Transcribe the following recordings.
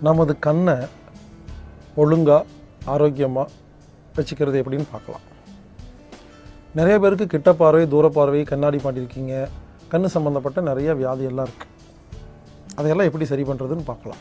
நமது கண்ணை ஒழுங்காக ஆரோக்கியமாக வச்சுக்கிறது எப்படின்னு பார்க்கலாம் நிறைய பேருக்கு கிட்ட பார்வை தூர பார்வை கண்ணாடி மாட்டிருக்கீங்க கண்ணு சம்மந்தப்பட்ட நிறைய வியாதியெல்லாம் இருக்குது அதையெல்லாம் எப்படி சரி பண்ணுறதுன்னு பார்க்கலாம்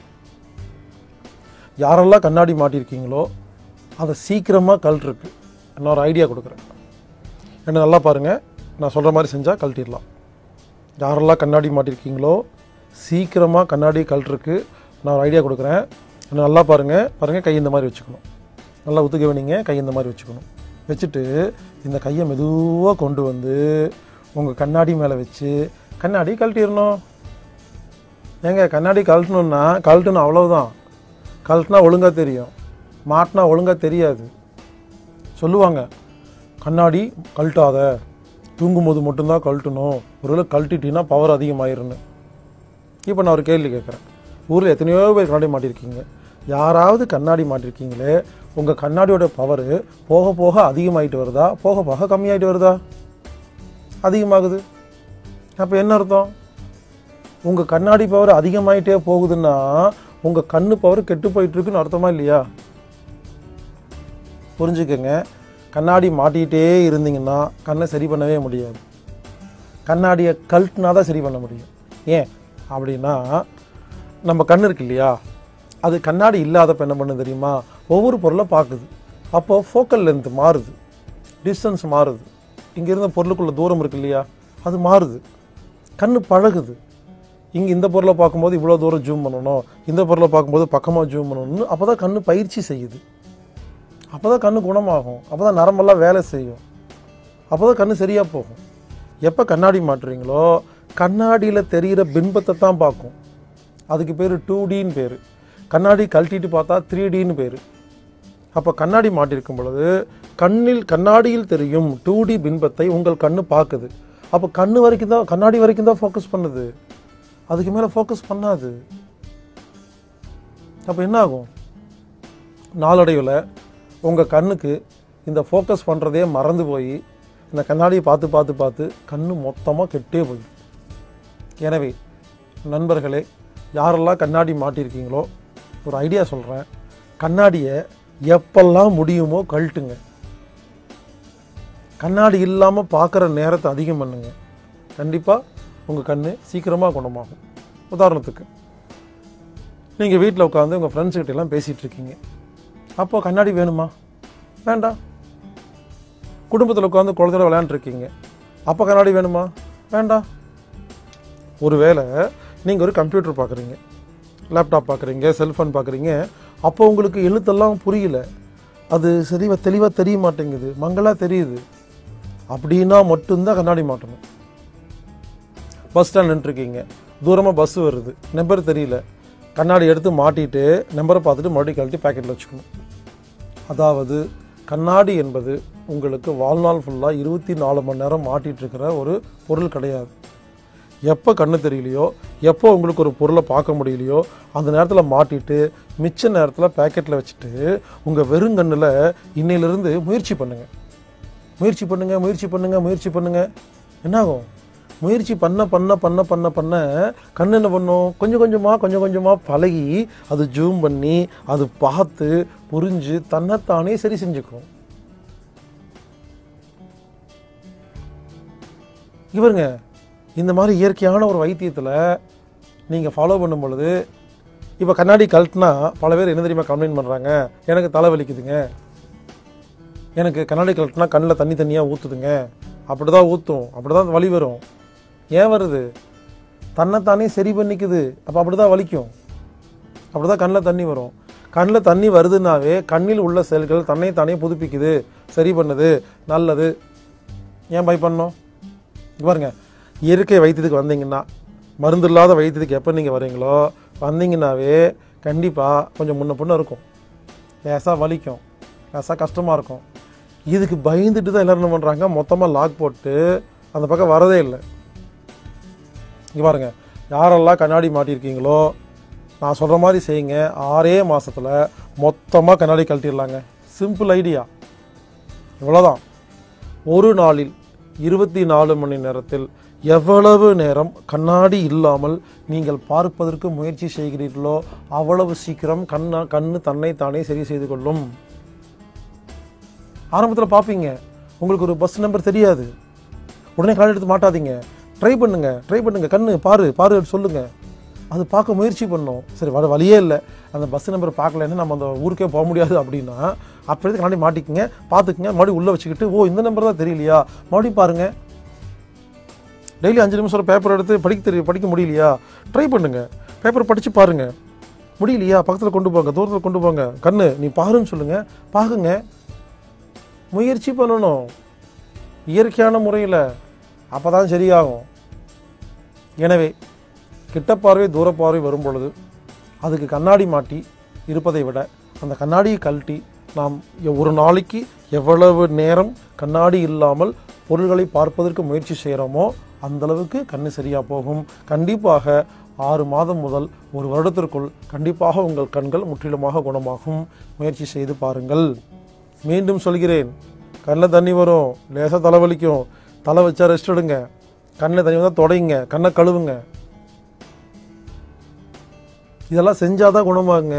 யாரெல்லாம் கண்ணாடி மாட்டியிருக்கீங்களோ அதை சீக்கிரமாக கழட்டிருக்கு நான் ஒரு ஐடியா கொடுக்குறேன் என்ன நல்லா பாருங்கள் நான் சொல்கிற மாதிரி செஞ்சால் கழட்டிடலாம் யாரெல்லாம் கண்ணாடி மாட்டியிருக்கீங்களோ சீக்கிரமாக கண்ணாடி கழட்டிருக்கு நான் ஒரு ஐடியா கொடுக்குறேன் என்ன நல்லா பாருங்கள் பாருங்கள் கை இந்த மாதிரி வச்சுக்கணும் நல்லா ஒத்துக்க வேணிங்க கை இந்த மாதிரி வச்சுக்கணும் வச்சுட்டு இந்த கையை மெதுவாக கொண்டு வந்து உங்கள் கண்ணாடி மேலே வச்சு கண்ணாடி கழட்டிடணும் ஏங்க கண்ணாடி கழட்டணுன்னா கழட்டணும் அவ்வளவுதான் கழட்டினா ஒழுங்காக தெரியும் மாட்டினா ஒழுங்காக தெரியாது சொல்லுவாங்க கண்ணாடி கழட்டாத தூங்கும்போது மட்டும்தான் கழட்டணும் ஒருவேளை கழட்டிட்டீங்கன்னா பவர் அதிகமாயிருன்னு இப்போ நான் ஒரு கேள்வி கேட்குறேன் ஊரில் எத்தனையோ பேர் கண்ணாடி மாட்டியிருக்கீங்க யாராவது கண்ணாடி மாட்டிருக்கீங்களே உங்கள் கண்ணாடியோட பவர் போக போக அதிகமாயிட்டு வருதா போக போக கம்மியாயிட்டு வருதா அதிகமாகுது அப்போ என்ன அர்த்தம் உங்கள் கண்ணாடி பவர் அதிகமாயிட்டே போகுதுன்னா உங்கள் கண்ணு பவர் கெட்டு போயிட்டு இருக்குன்னு அர்த்தமா இல்லையா புரிஞ்சுக்கங்க கண்ணாடி மாட்டிகிட்டே இருந்தீங்கன்னா கண்ணை சரி பண்ணவே முடியாது கண்ணாடியை கழட்டினா தான் சரி பண்ண முடியும் ஏன் அப்படின்னா நம்ம கண் இருக்கு இல்லையா அது கண்ணாடி இல்லாதப்ப என்ன பண்ணு தெரியுமா ஒவ்வொரு பொருளை பார்க்குது அப்போது ஃபோக்கல் லென்த் மாறுது டிஸ்டன்ஸ் மாறுது இங்கே இருந்த பொருளுக்குள்ள தூரம் இருக்கு இல்லையா அது மாறுது கண்ணு பழகுது இங்கே இந்த பொருளை பார்க்கும்போது இவ்வளோ தூரம் ஜூம் பண்ணணும் இந்த பொருளை பார்க்கும்போது பக்கமாக ஜூம் பண்ணணும்னு அப்போ தான் கண்ணு பயிற்சி செய்யுது அப்போ தான் கண்ணு குணமாகும் அப்போ தான் நரம்பெல்லாம் வேலை செய்யும் அப்போ தான் கண்ணு சரியாக போகும் எப்போ கண்ணாடி மாட்டுறீங்களோ கண்ணாடியில் தெரிகிற பின்பத்தை தான் பார்க்கும் அதுக்கு பேர் டூ டின்னு பேர் கண்ணாடி கழட்டிட்டு பார்த்தா த்ரீ டின்னு பேர் அப்போ கண்ணாடி மாட்டிருக்கும் பொழுது கண்ணில் கண்ணாடியில் தெரியும் டூ டி பின்பத்தை உங்கள் கண்ணு பார்க்குது அப்போ கண்ணு வரைக்கும் தான் கண்ணாடி வரைக்கும் தான் ஃபோக்கஸ் பண்ணுது அதுக்கு மேலே ஃபோக்கஸ் பண்ணாது அப்போ என்ன ஆகும் நாளடைவில் உங்கள் கண்ணுக்கு இந்த ஃபோக்கஸ் பண்ணுறதே மறந்து போய் இந்த கண்ணாடியை பார்த்து பார்த்து பார்த்து கண்ணு மொத்தமாக கெட்டே போயிடும் எனவே நண்பர்களே யாரெல்லாம் கண்ணாடி மாட்டியிருக்கீங்களோ ஒரு ஐடியா சொல்கிறேன் கண்ணாடியை எப்பெல்லாம் முடியுமோ கழட்டுங்க கண்ணாடி இல்லாமல் பார்க்குற நேரத்தை அதிகம் பண்ணுங்க கண்டிப்பாக உங்கள் கண் சீக்கிரமாக குணமாகும் உதாரணத்துக்கு நீங்கள் வீட்டில் உட்காந்து உங்கள் ஃப்ரெண்ட்ஸ் கிட்ட எல்லாம் பேசிகிட்டு இருக்கீங்க அப்போ கண்ணாடி வேணுமா வேண்டாம் குடும்பத்தில் உட்காந்து குழந்தையோட விளையாண்டுருக்கீங்க அப்போ கண்ணாடி வேணுமா வேண்டாம் ஒருவேளை நீங்கள் ஒரு கம்ப்யூட்டர் பார்க்குறீங்க லேப்டாப் பார்க்குறீங்க செல்ஃபோன் பார்க்குறீங்க அப்போ உங்களுக்கு எழுத்தெல்லாம் புரியல அது சரிவா தெளிவாக தெரிய மாட்டேங்குது மங்களாக தெரியுது அப்படின்னா மட்டும்தான் கண்ணாடி மாட்டணும் பஸ் ஸ்டாண்ட் நின்றுருக்கீங்க தூரமாக பஸ் வருது நம்பர் தெரியல கண்ணாடி எடுத்து மாட்டிட்டு நம்பரை பார்த்துட்டு மறுபடியும் கழட்டி பேக்கெட்டில் வச்சுக்கணும் அதாவது கண்ணாடி என்பது உங்களுக்கு வாழ்நாள் ஃபுல்லாக இருபத்தி நாலு மணி நேரம் மாட்டிட்டு இருக்கிற ஒரு பொருள் கிடையாது எப்போ கண்ணு தெரியலையோ எப்போ உங்களுக்கு ஒரு பொருளை பார்க்க முடியலையோ அந்த நேரத்தில் மாட்டிட்டு மிச்ச நேரத்தில் பேக்கெட்டில் வச்சுட்டு உங்கள் வெறுங்கண்ணில் இன்னையிலிருந்து முயற்சி பண்ணுங்கள் முயற்சி பண்ணுங்க முயற்சி பண்ணுங்க முயற்சி பண்ணுங்க என்னாகும் முயற்சி பண்ண பண்ண பண்ண பண்ண பண்ண கண் என்ன பண்ணும் கொஞ்சம் கொஞ்சமாக கொஞ்சம் கொஞ்சமாக பழகி அது ஜூம் பண்ணி அது பார்த்து புரிஞ்சு தன்னைத்தானே சரி செஞ்சுக்கும் இவருங்க இந்த மாதிரி இயற்கையான ஒரு வைத்தியத்தில் நீங்கள் ஃபாலோ பண்ணும் பொழுது இப்போ கண்ணாடி கழட்டினா பல பேர் என்ன தெரியுமா கம்ப்ளைண்ட் பண்ணுறாங்க எனக்கு தலை வலிக்குதுங்க எனக்கு கண்ணாடி கழட்டினா கண்ணில் தண்ணி தண்ணியாக ஊற்றுதுங்க அப்படி தான் ஊற்றும் அப்படி தான் வலி வரும் ஏன் வருது தன்னைத்தானே சரி பண்ணிக்குது அப்போ அப்படி தான் வலிக்கும் அப்படி தான் கண்ணில் தண்ணி வரும் கண்ணில் தண்ணி வருதுன்னாவே கண்ணில் உள்ள செல்கள் தன்னை தானே புதுப்பிக்குது சரி பண்ணுது நல்லது ஏன் பயப்படணும் இங்க பாருங்க இயற்கை வைத்தியத்துக்கு வந்தீங்கன்னா மருந்து இல்லாத வைத்தியத்துக்கு எப்போ நீங்கள் வரீங்களோ வந்தீங்கன்னாவே கண்டிப்பாக கொஞ்சம் முன்ன பின்ன இருக்கும் லேசாக வலிக்கும் லேசாக கஷ்டமாக இருக்கும் இதுக்கு பயந்துட்டு தான் எல்லாரும் என்ன பண்ணுறாங்க மொத்தமாக லாக் போட்டு அந்த பக்கம் வரதே இல்லை இங்கே பாருங்க யாரெல்லாம் கண்ணாடி மாட்டியிருக்கீங்களோ நான் சொல்கிற மாதிரி செய்யுங்க ஆறே மாசத்துல மொத்தமாக கண்ணாடி கழட்டிடலாங்க சிம்பிள் ஐடியா இவ்வளோதான் ஒரு நாளில் இருபத்தி நாலு மணி நேரத்தில் எவ்வளவு நேரம் கண்ணாடி இல்லாமல் நீங்கள் பார்ப்பதற்கு முயற்சி செய்கிறீர்களோ அவ்வளவு சீக்கிரம் கண்ணா கண்ணு தன்னை தானே சரி செய்து கொள்ளும் ஆரம்பத்தில் பார்ப்பீங்க உங்களுக்கு ஒரு பஸ் நம்பர் தெரியாது உடனே கால் எடுத்து மாட்டாதீங்க ட்ரை பண்ணுங்க ட்ரை பண்ணுங்க கண்ணு பாரு பாரு சொல்லுங்க அது பார்க்க முயற்சி பண்ணோம் சரி வர வழியே இல்லை அந்த பஸ் நம்பர் பார்க்கலன்னு நம்ம அந்த ஊருக்கே போக முடியாது அப்படின்னா அப்போ எடுத்து கண்ணாடி மாட்டிக்கங்க பார்த்துக்குங்க மறுபடியும் உள்ளே வச்சுக்கிட்டு ஓ இந்த நம்பர் தான் தெரியலையா மறுபடியும் பாருங்க டெய்லி அஞ்சு நிமிஷம் ஒரு பேப்பர் எடுத்து படிக்க தெரிய படிக்க முடியலையா ட்ரை பண்ணுங்க பேப்பர் படித்து பாருங்க முடியலையா பக்கத்தில் கொண்டு போங்க தூரத்தில் கொண்டு போங்க கண்ணு நீ பாருன்னு சொல்லுங்க பாருங்க முயற்சி பண்ணணும் இயற்கையான முறையில் அப்போ தான் சரியாகும் எனவே கிட்ட பார்வை தூர பார்வை வரும் பொழுது அதுக்கு கண்ணாடி மாட்டி இருப்பதை விட அந்த கண்ணாடியை கழட்டி நாம் எ- ஒரு நாளைக்கு எவ்வளவு நேரம் கண்ணாடி இல்லாமல் பொருள்களை பார்ப்பதற்கு முயற்சி செய்கிறோமோ அந்த அளவுக்கு கண்ணு சரியாக போகும் கண்டிப்பாக ஆறு மாதம் முதல் ஒரு வருடத்திற்குள் கண்டிப்பாக உங்கள் கண்கள் முற்றிலுமாக குணமாகும் முயற்சி செய்து பாருங்கள் மீண்டும் சொல்கிறேன் கண்ணில் தண்ணி வரும் லேசாக தலைவலிக்கும் தலை வச்சா ரெஸ்ட் எடுங்க கண்ணில் தண்ணி வந்தால் தொடைங்க கண்ணை கழுவுங்க இதெல்லாம் செஞ்சாதான் குணமாகுங்க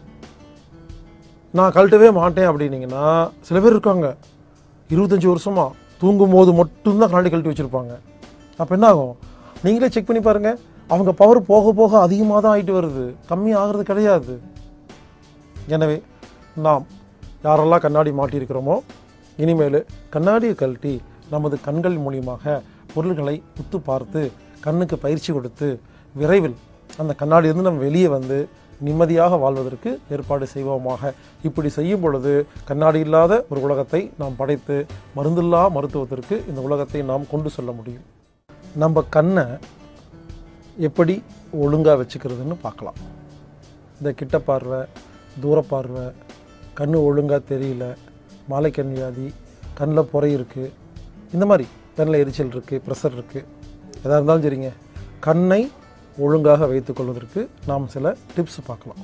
நான் கழட்டவே மாட்டேன் அப்படின்னீங்கன்னா சில பேர் இருக்காங்க இருபத்தஞ்சி வருஷமா தூங்கும் போது மட்டும்தான் கண்ணாடி கழட்டி வச்சுருப்பாங்க அப்போ என்ன ஆகும் நீங்களே செக் பண்ணி பாருங்க அவங்க பவர் போக போக அதிகமாக தான் ஆயிட்டு வருது கம்மி ஆகிறது கிடையாது எனவே நாம் யாரெல்லாம் கண்ணாடி மாட்டியிருக்கிறோமோ இனிமேல் கண்ணாடியை கழட்டி நமது கண்கள் மூலியமாக பொருள்களை உத்து பார்த்து கண்ணுக்கு பயிற்சி கொடுத்து விரைவில் அந்த கண்ணாடியிலிருந்து நம்ம வெளியே வந்து நிம்மதியாக வாழ்வதற்கு ஏற்பாடு செய்வோமாக இப்படி செய்யும் பொழுது கண்ணாடி இல்லாத ஒரு உலகத்தை நாம் படைத்து மருந்தில்லா மருத்துவத்திற்கு இந்த உலகத்தை நாம் கொண்டு செல்ல முடியும் நம்ம கண்ணை எப்படி ஒழுங்காக வச்சுக்கிறதுன்னு பார்க்கலாம் இந்த கிட்ட பார்வை தூர பார்வை கண்ணு ஒழுங்காக தெரியல மாலைக்கண் வியாதி கண்ணில் புரை இருக்குது இந்த மாதிரி கண்ணில் எரிச்சல் இருக்குது ப்ரெஷர் இருக்குது எதாக இருந்தாலும் சரிங்க கண்ணை ஒழுங்காக வைத்துக்கொள்வதற்கு நாம் சில டிப்ஸ் பார்க்கலாம்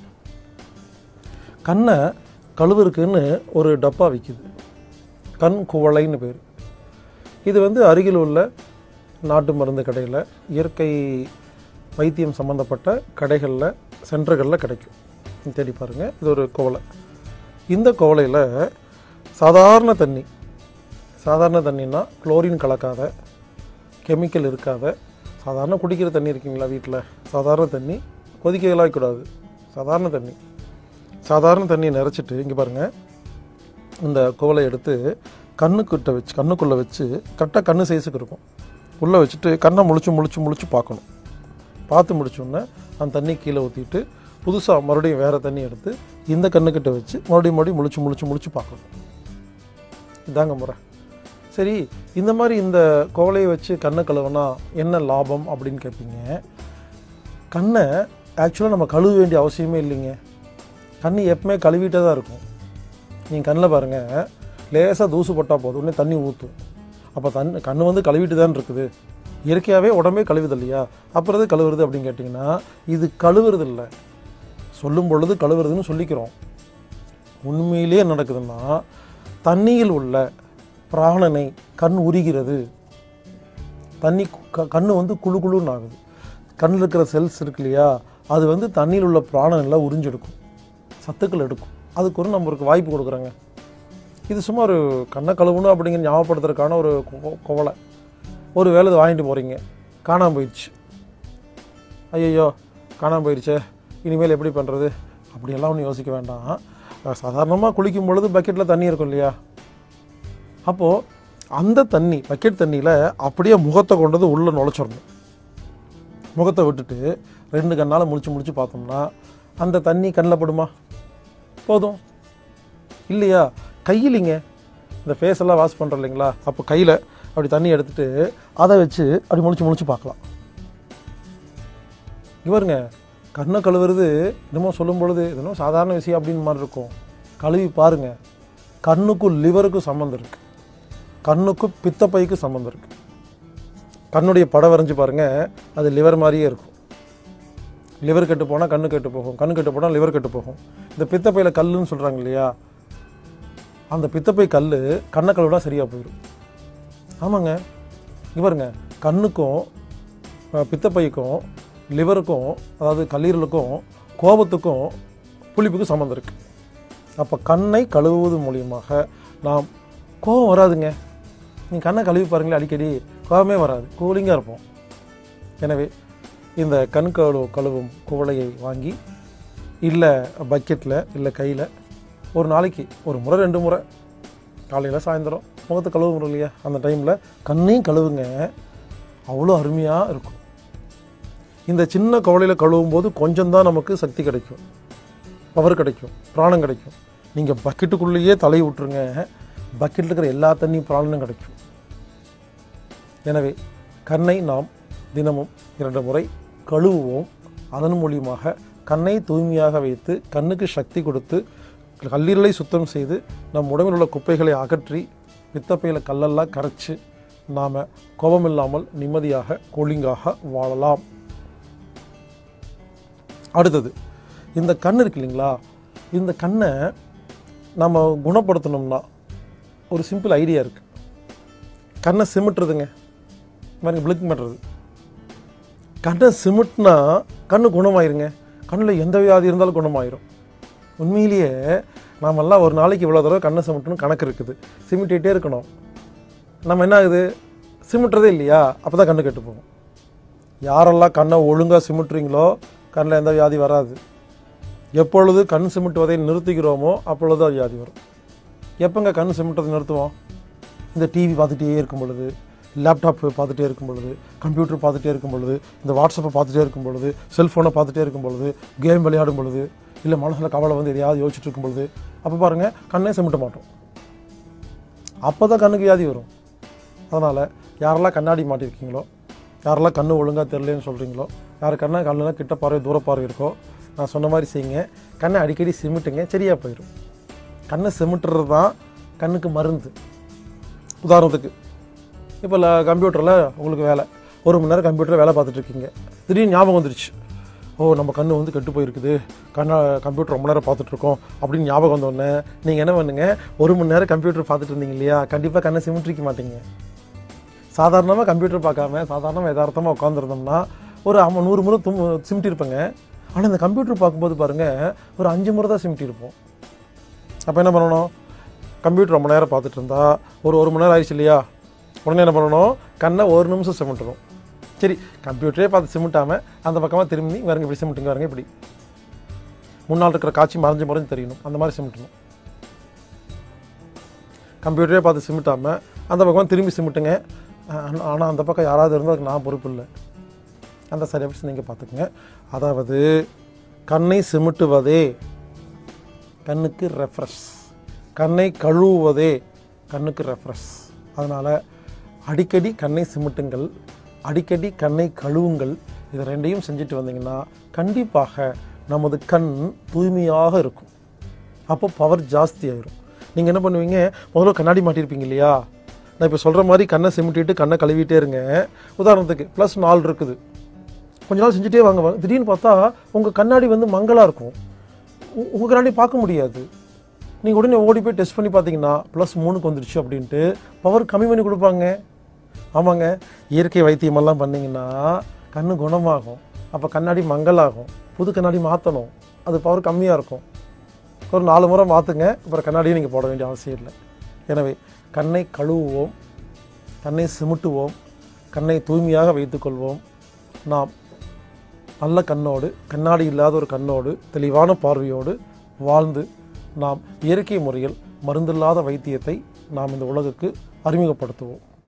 கண்ணை கழுவுறதுக்குன்னு ஒரு டப்பா விற்கிது கண் குவளைன்னு பேர் இது வந்து அருகில் உள்ள நாட்டு மருந்து கடையில் இயற்கை வைத்தியம் சம்மந்தப்பட்ட கடைகளில் சென்டர்களில் கிடைக்கும் தேடி பாருங்கள் இது ஒரு குவளை இந்த குவளையில் சாதாரண தண்ணி சாதாரண தண்ணின்னா குளோரின் கலக்காத கெமிக்கல் இருக்காத சாதாரண குடிக்கிற தண்ணி இருக்கீங்களா வீட்டில் சாதாரண தண்ணி கொதிக்கலாம் வைக்கக்கூடாது சாதாரண தண்ணி சாதாரண தண்ணியை நிறச்சிட்டு இங்கே பாருங்கள் இந்த குவளை எடுத்து கண்ணுக்கிட்ட வச்சு கண்ணுக்குள்ளே வச்சு கரெக்டாக கண்ணு சைஸுக்கு இருக்கும் உள்ளே வச்சுட்டு கண்ணை முழிச்சு முழிச்சு முழிச்சு பார்க்கணும் பார்த்து முடிச்சோடனே அந்த தண்ணி கீழே ஊற்றிட்டு புதுசாக மறுபடியும் வேறு தண்ணி எடுத்து இந்த கண்ணுக்கிட்ட வச்சு மறுபடியும் மறுபடியும் முழிச்சு முழிச்சு முழிச்சு பார்க்கணும் இதாங்க முறை சரி இந்த மாதிரி இந்த கோவலையை வச்சு கண்ணை கழுவுனா என்ன லாபம் அப்படின்னு கேட்பீங்க கண்ணை ஆக்சுவலாக நம்ம கழுவ வேண்டிய அவசியமே இல்லைங்க கண்ணு எப்பவுமே கழுவிட்டே தான் இருக்கும் நீங்கள் கண்ணில் பாருங்கள் லேசாக தூசு போட்டால் போதும் உடனே தண்ணி ஊற்றும் அப்போ தன் கண்ணு வந்து கழுவிட்டு தான் இருக்குது இயற்கையாகவே உடம்பே கழுவுது இல்லையா அப்புறம் எது கழுவுறது அப்படின்னு கேட்டிங்கன்னா இது கழுவுறது இல்லை சொல்லும் பொழுது கழுவுறதுன்னு சொல்லிக்கிறோம் உண்மையிலேயே என்ன நடக்குதுன்னா தண்ணியில் உள்ள பிராணனை கண் உரிகிறது தண்ணி க கண்ணு வந்து குளு குளுன்னு ஆகுது கண்ணில் இருக்கிற செல்ஸ் இருக்கு இல்லையா அது வந்து தண்ணியில் உள்ள பிராணன் எல்லாம் உறிஞ்செடுக்கும் சத்துக்கள் எடுக்கும் அதுக்கு ஒரு நம்மளுக்கு வாய்ப்பு கொடுக்குறாங்க இது சும்மா ஒரு கண்ணை கழுவணும் அப்படிங்கிற ஞாபகப்படுத்துறதுக்கான ஒரு கொ- கொவலை ஒரு வேலை இதை வாங்கிட்டு போகிறீங்க காணாமல் போயிடுச்சு ஐயையோ காணாமல் போயிடுச்சே இனிமேல் எப்படி பண்ணுறது அப்படியெல்லாம் ஒன்றும் யோசிக்க வேண்டாம் சாதாரணமாக குளிக்கும் பொழுது பக்கெட்டில் தண்ணி இருக்கும் இல்லையா அப்போது அந்த தண்ணி பக்கெட் தண்ணியில் அப்படியே முகத்தை கொண்டது உள்ளே நுழைச்சிடணும் முகத்தை விட்டுட்டு ரெண்டு கண்ணால் முழிச்சு முழிச்சு பார்த்தோம்னா அந்த தண்ணி கண்ணில் படுமா போதும் இல்லையா கையிலிங்க இந்த ஃபேஸ் எல்லாம் வாஷ் பண்ணுறோம் இல்லைங்களா அப்போ கையில் அப்படி தண்ணி எடுத்துட்டு அதை வச்சு அப்படி முழிச்சு முழிச்சு பார்க்கலாம் இவருங்க கண்ணை கழுவுறது என்னமோ சொல்லும் பொழுது இதெல்லாம் சாதாரண விஷயம் அப்படின்னு மாதிரி இருக்கும் கழுவி பாருங்க கண்ணுக்கும் லிவருக்கும் சம்மந்தம் இருக்கு கண்ணுக்கும் பித்தப்பைக்கு சம்மந்தம் இருக்கு கண்ணுடைய படம் வரைஞ்சு பாருங்க அது லிவர் மாதிரியே இருக்கும் லிவர் கெட்டு போனால் கண்ணு கெட்டு போகும் கண்ணு கெட்டு போனால் லிவர் கெட்டு போகும் இந்த பித்தப்பையில் கல்லுன்னு சொல்கிறாங்க இல்லையா அந்த பித்தப்பை கல் கண்ணை கழுவினா சரியாக போயிடும் ஆமாங்க இங்க பாருங்க கண்ணுக்கும் அஹ், பித்தப்பைக்கும் லிவருக்கும் அதாவது கல்லீரலுக்கும் கோபத்துக்கும் புளிப்புக்கும் சம்மந்தம் இருக்குது அப்போ கண்ணை கழுவுவது மூலியமாக நாம் கோபம் வராதுங்க நீங்கள் கண்ணை கழுவி பாருங்களேன் அடிக்கடி கோபமே வராது கூலிங்காக இருப்போம் எனவே இந்த கண் கழு கழுவும் குவளையை வாங்கி இல்லை பக்கெட்டில் இல்லை கையில் ஒரு நாளைக்கு ஒரு முறை ரெண்டு முறை காலையில் சாயந்தரம் முகத்தை கழுவு முறை இல்லையா அந்த டைமில் கண்ணையும் கழுவுங்க அவ்வளோ அருமையாக இருக்கும் இந்த சின்ன குவளையில் கழுவும் போது கொஞ்சம் தான் நமக்கு சக்தி கிடைக்கும் பவர் கிடைக்கும் பிராணம் கிடைக்கும் நீங்கள் பக்கெட்டுக்குள்ளேயே தலையை விட்டுருங்க பக்கெட்டில் இருக்கிற எல்லா தண்ணியும் பிராணனும் கிடைக்கும் எனவே கண்ணை நாம் தினமும் இரண்டு முறை கழுவுவோம் அதன் மூலியமாக கண்ணை தூய்மையாக வைத்து கண்ணுக்கு சக்தி கொடுத்து கல்லீரலை சுத்தம் செய்து நம் உடம்பில் உள்ள குப்பைகளை அகற்றி பித்தப்பையில் கல்லெல்லாம் கரைச்சி நாம் கோபமில்லாமல் நிம்மதியாக கூலிங்காக வாழலாம் அடுத்தது இந்த கண் இருக்கு இல்லைங்களா இந்த கண்ணை நம்ம குணப்படுத்தணும்னா ஒரு சிம்பிள் ஐடியா இருக்குது கண்ணை சிமிட்டுறதுங்க பாருங்க பிளிக் பண்ணுறது கண்ணை சிமிட்னா கண்ணு குணமாயிருங்க கண்ணில் எந்த வியாதி இருந்தாலும் குணமாயிரும் உண்மையிலேயே நாமெல்லாம் ஒரு நாளைக்கு இவ்வளோ தடவை கண்ணை சிமிட்டணும் கணக்கு இருக்குது சிமிட்டிகிட்டே இருக்கணும் நம்ம என்ன ஆகுது சிமிட்டுறதே இல்லையா அப்போ தான் கண்ணு கெட்டு போகும் யாரெல்லாம் கண்ணை ஒழுங்காக சிமிட்டுறீங்களோ கண்ணில் எந்த வியாதி வராது எப்பொழுது கண் சிமிட்டுவதை நிறுத்துகிறோமோ அப்பொழுது அது வியாதி வரும் எப்போங்க கண் சிமிட்டுறதை நிறுத்துவோம் இந்த டிவி பார்த்துட்டே இருக்கும் பொழுது லேப்டாப் பார்த்துட்டே இருக்கும் பொழுது கம்ப்யூட்டர் பார்த்துட்டே இருக்கும் பொழுது இந்த வாட்ஸ்அப்பை பார்த்துட்டே இருக்கும் பொழுது செல்ஃபோனை பார்த்துட்டே இருக்கும் பொழுது கேம் விளையாடும் பொழுது இல்லை மனசில் கவலை வந்து எதையாவது யோசிச்சுட்டு இருக்கும் பொழுது அப்போ பாருங்கள் கண்ணே சிமிட்ட மாட்டோம் அப்போ தான் கண்ணுக்கு வியாதி வரும் அதனால் யாரெல்லாம் கண்ணாடி மாட்டிருக்கீங்களோ யாரெல்லாம் கண்ணு ஒழுங்காக தெரிலன்னு சொல்கிறீங்களோ யார் கண்ணை கண்ணுலாம் கிட்ட பார்வை தூர பார்வை இருக்கோ நான் சொன்ன மாதிரி செய்யுங்க கண்ணை அடிக்கடி சிமிட்டுங்க சரியாக போயிடும் கண்ணை சிமிட்டுறது தான் கண்ணுக்கு மருந்து உதாரணத்துக்கு இப்போ கம்ப்யூட்டரில் உங்களுக்கு வேலை ஒரு மணி நேரம் கம்ப்யூட்டரில் வேலை பார்த்துட்டு இருக்கீங்க திடீர்னு ஞாபகம் வந்துருச்சு ஓ நம்ம கண்ணு வந்து கெட்டு போயிருக்குது கண்ணை கம்ப்யூட்டர் ரொம்ப நேரம் பார்த்துட்டு இருக்கோம் அப்படின்னு ஞாபகம் வந்தோடனே நீங்கள் என்ன பண்ணுங்க ஒரு மணி நேரம் கம்ப்யூட்டர் பார்த்துட்டு இருந்தீங்க இல்லையா கண்டிப்பாக கண்ணை சிமிட்டிக்க மாட்டீங்க சாதாரணமாக கம்ப்யூட்டர் பார்க்காம சாதாரணமாக யதார்த்தமாக உட்காந்துருந்தோம்னா ஒரு ஆமாம் நூறு முறை தும் சிமிட்டிருப்பேங்க ஆனால் இந்த கம்ப்யூட்டர் பார்க்கும்போது பாருங்கள் ஒரு அஞ்சு முறை தான் சிமிட்டிருப்போம் அப்போ என்ன பண்ணணும் கம்ப்யூட்டர் ரொம்ப நேரம் பார்த்துட்டு இருந்தா ஒரு ஒரு மணி நேரம் ஆயிடுச்சு இல்லையா உடனே என்ன பண்ணணும் கண்ணை ஒரு நிமிஷம் சிமிட்டணும் சரி கம்ப்யூட்டரே பார்த்து சிமிட்டாமல் அந்த பக்கமாக திரும்பி வரங்க இப்படி சிமிட்டுங்க வரங்க இப்படி முன்னால் இருக்கிற காட்சி மறைஞ்சு மறைஞ்சு தெரியணும் அந்த மாதிரி சிமிட்டணும் கம்ப்யூட்டரே பார்த்து சிமிட்டாமல் அந்த பக்கமாக திரும்பி சிமிட்டுங்க ஆனால் அந்த பக்கம் யாராவது இருந்தால் அதுக்கு நான் பொறுப்பு இல்லை அந்த சரி அப்படி நீங்கள் பார்த்துக்குங்க அதாவது கண்ணை சிமிட்டுவதே கண்ணுக்கு ரெஃப்ரெஷ் கண்ணை கழுவுவதே கண்ணுக்கு ரெஃப்ரெஷ் அதனால் அடிக்கடி கண்ணை சிமிட்டுங்கள் அடிக்கடி கண்ணை கழுவுங்கள் இது ரெண்டையும் செஞ்சுட்டு வந்தீங்கன்னா கண்டிப்பாக நமது கண் தூய்மையாக இருக்கும் அப்போ பவர் ஜாஸ்தி ஆயிரும் நீங்கள் என்ன பண்ணுவீங்க முதல்ல கண்ணாடி மாட்டியிருப்பீங்க இல்லையா நான் இப்போ சொல்கிற மாதிரி கண்ணை சிமிட்டிட்டு கண்ணை கழுவிட்டே இருங்க உதாரணத்துக்கு ப்ளஸ் நாலு இருக்குது கொஞ்ச நாள் செஞ்சுட்டே வாங்க வாங்க. திடீர்னு பார்த்தா உங்கள் கண்ணாடி வந்து மங்கலாக இருக்கும் உ- உங்க கண்ணாடி பார்க்க முடியாது நீங்கள் உடனே ஓடி போய் டெஸ்ட் பண்ணி பார்த்தீங்கன்னா ப்ளஸ் மூணுக்கு வந்துடுச்சு அப்படின்ட்டு பவர் கம்மி பண்ணி கொடுப்பாங்க ஆமாங்க இயற்கை வைத்தியமெல்லாம் பண்ணீங்கன்னா கண்ணு குணமாகும் அப்போ கண்ணாடி மங்கலாகும் புது கண்ணாடி மாற்றணும் அது பவர் கம்மியாக இருக்கும் ஒரு நாலு முறை மாற்றுங்க அப்புறம் கண்ணாடியை நீங்கள் போட வேண்டிய அவசியம் இல்லை எனவே கண்ணை கழுவுவோம் கண்ணை சிமிட்டுவோம் கண்ணை தூய்மையாக வைத்துக்கொள்வோம் நாம் நல்ல கண்ணோடு கண்ணாடி இல்லாத ஒரு கண்ணோடு தெளிவான பார்வையோடு வாழ்ந்து நாம் இயற்கை முறையில் மருந்தில்லாத வைத்தியத்தை நாம் இந்த உலகுக்கு அறிமுகப்படுத்துவோம்